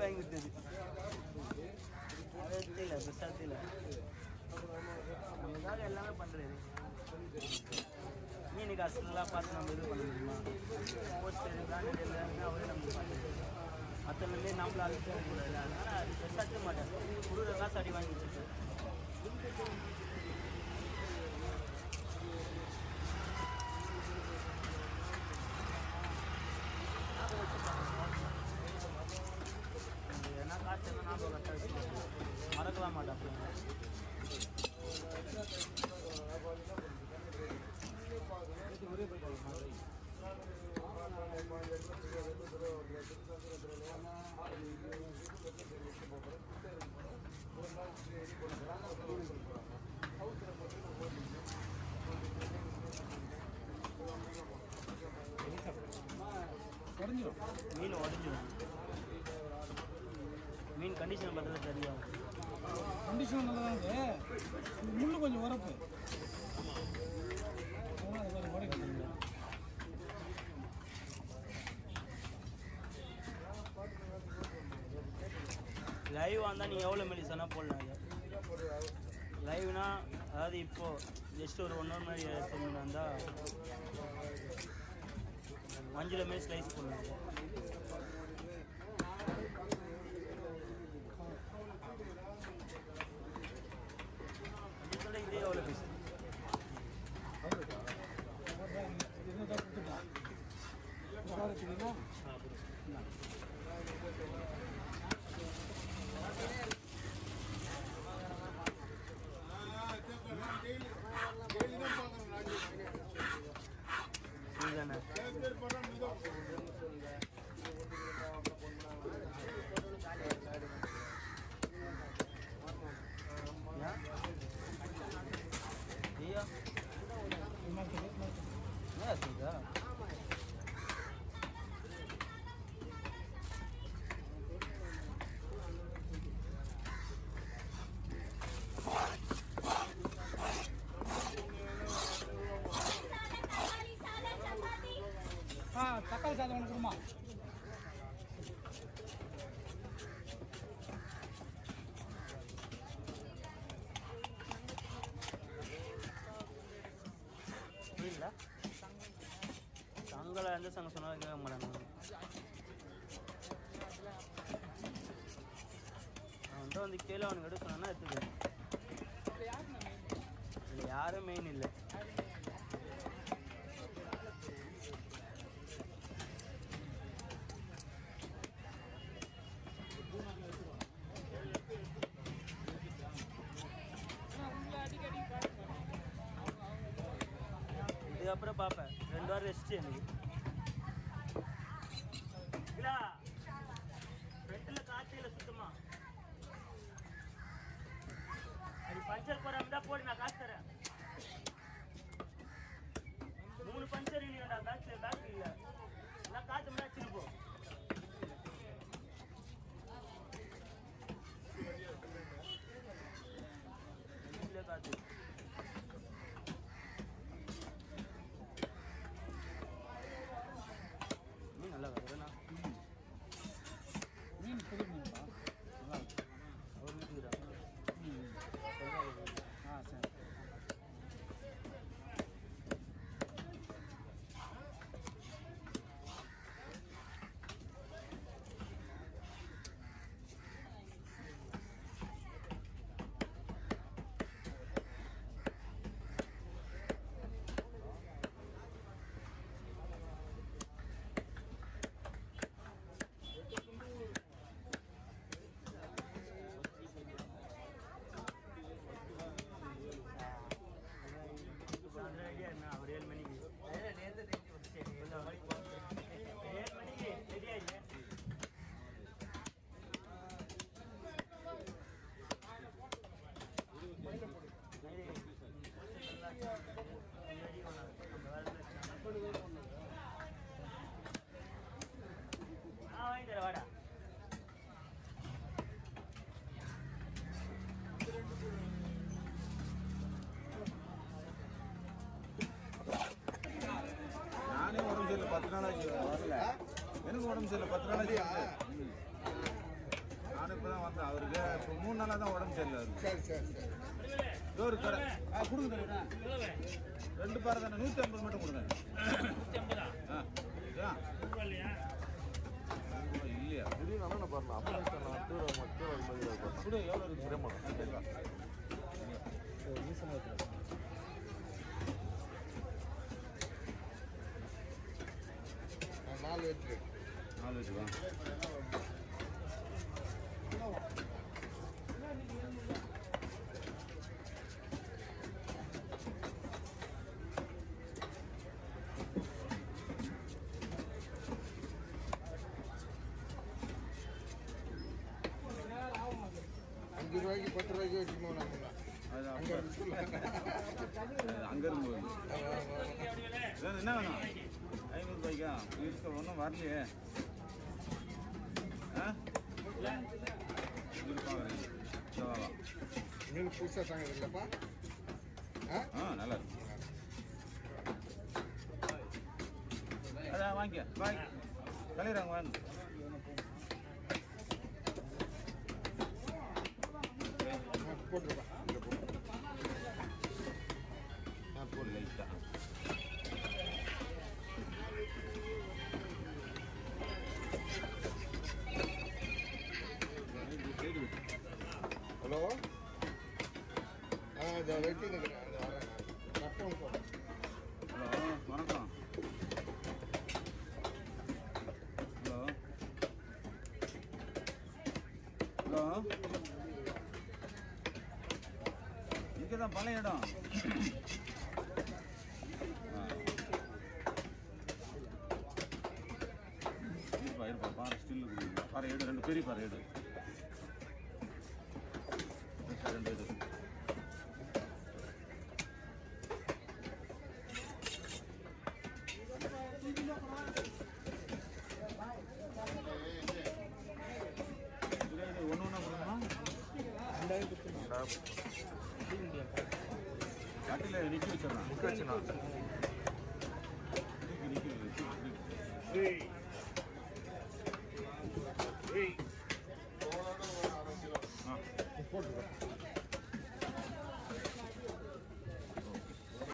வாங்கி விட்டது அது தெரியல பெருசாக தெரியல நமக்காக எல்லாமே பண்ணுறது மீன் காசுலாம் பார்த்து நம்ம இது பண்ண முடியுமா போஸ்டர் பிராண்டட் எல்லாமே அவரே நமக்கு பார்த்துட்டு மற்றவங்களே நம்மள அழுத்த கூடாது அதனால அது பெருசாக எடுக்க மாட்டேன் கொடுக்குற காசு அடி வாங்கி வச்சுட்டு ஏன்னா காசு என்ன ஞாபகம் கரெக்டாக வச்சுக்கோங்க மறக்கலாம் மாட்டேன் அப்புறம் குறைஞ்சிரும் மீன் உடஞ்சிடும் மீன் கண்டிஷன் பார்த்தா தெரியும் கண்டிஷன் நல்லா தான் இருக்குது முள்ளு கொஞ்சம் உரப்பு அதனால அது கொஞ்சம் உடைக்க லைவ் வந்தால் நீங்கள் எவ்வளோ மில்லி சொன்னால் போடலாம் இது லைவ்னா அதாவது இப்போது ஜஸ்ட் ஒரு ஒன் ஹவர் மாதிரி எடுத்துன்னு வந்தால் அஞ்சில் மாரி ஸ்லைஸ் போடலாம் இது. இதோட இதே எவ்வளோ பீஸ் என்ன தான் கொடுத்துட்டான் வச்சுக்கிங்களா இதுதானே ஏன்? ஐயா என்ன இருக்குது என்ன சொல்லுதா ஆ தக்காளி சாதம் ஒன்று கொடுமா புரியல சங்கல எந்த சங்கம் சொன்னாலும் கேட்க மாட்டாங்க அவன் வந்து வந்து கீழே அவனுக்கு எடுக்க சொன்னா எடுத்துக்கிறேன் இல்லை யாரும் மெயின் இல்லை இதுக்கப்புறம் பார்ப்பேன் ரெண்டு வாரம் ரெஸ்ட் எனக்கு இல்ல ஃப்ரண்ட்டில் காற்று இல்லை சுத்தமா அது பஞ்சர் போடாம தான் போடு நான் காசு தரேன் மூணு பஞ்சர் இல்லையாடா பேக் பேக் இல்ல எல்லாம் காத்து முன்னாடி வச்சிருப்போம் இல்ல காத்து மீன் நல்லா வருதுண்ணா மீன் புது மீன்ப்பா நல்லா இருக்கு அவர் வீட்டுக்கு தான் ம். ஆ சரி சாயந்தரம் ஐடியா என்ன ஒரு ஏழு மணிக்கு சரி எல்லா மணிக்கு போகிறேன். ஏழு மணிக்கு ரெடி ஆயிடுங்க ஆ வாங்கி தரேன் வாடா நானே உடம்பு சரியில்லை பத்து நாள் ஆச்சு வரல எனக்கு உடம்பு சரியில்லை பத்து நாள் ஆச்சு வரல. ம். நானும் இப்போ தான் வந்தேன் அவருக்கு இப்போ மூணு நாளாக தான் உடம்பு சரியில்லை அவருக்கு சரி சரி சரி இதோ ஒரு கடை ஆ கொடுங்க தருவா ரெண்டு பாறை தானே நூற்றி ஐம்பது மட்டும் கொடுங்க ஆ ஆ இல்லையா திடீர்னு பாருங்க அப்போ கொடு எவ்வளோ இருக்கு நாலு வெற்றி நாலு வச்சுக்கோ அஞ்சு ரூபாய்க்கு பத்து ரூபாய்க்கு வச்சுக்கணும் நம்ம அது அங்கே அப்போ அங்கே இருந்து வேணும் என்ன வேணும் ஐநூறுபாய்க்கா இருக்க ஒன்றும் வரலையே ஆ இருப்பாங்க சவாலா மீன் புதுசாக தாங்க இல்லைப்பா ஆ ஆ நல்லா இருக்கு அதான் வாங்கிக்க பாய் கலையிறாங்க வாங்க போட்டுருப்பா இங்கே போட்டு ஆ போடு லைட்டாக ஹலோ ஆ இதை வெட்டி நிற்கிறேன் இது வரேன் நான் கட்டம் போடுறேன் ஹலோ வணக்கம் ஹலோ ஹலோ இங்கே தான் பழைய இடம் ஆ. இருப்பா இருப்பா பாறை ஸ்டில்லு கொடுங்க பாறை எடு ரெண்டு பெரிய பாறை எடு ரெண்டு எடு ஒன்று ஒன்றா கொடுக்கணும் கட்டில நிக்க வச்சிடலாம் முக்க வச்சுண்ணா நிக்க நிக்க நிக்க ஆ போட்டுருக்கேன்